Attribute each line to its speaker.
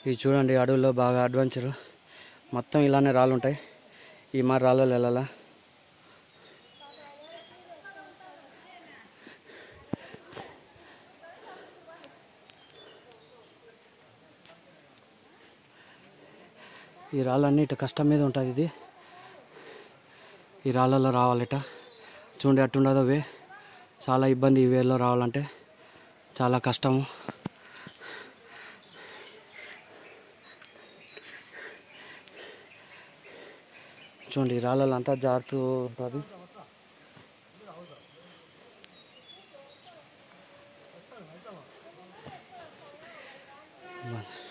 Speaker 1: ఇవి చూడండి అడవుల్లో బాగా అడ్వెంచర్ మొత్తం ఇలానే రాళ్ళు ఉంటాయి ఈ మరి రాళ్ళలో వెళ్ళాలా ఈ రాళ్ళన్నీ ఇటు కష్టం మీద ఉంటుంది ఇది ఈ రాళ్ళలో రావాలిట చూడండి అట్టుండదో వే చాలా ఇబ్బంది ఈ వేలో రావాలంటే చాలా కష్టము చూడండి ఈ రాళ్ళలో అంతా జారుతూ ఉంటుంది బస్.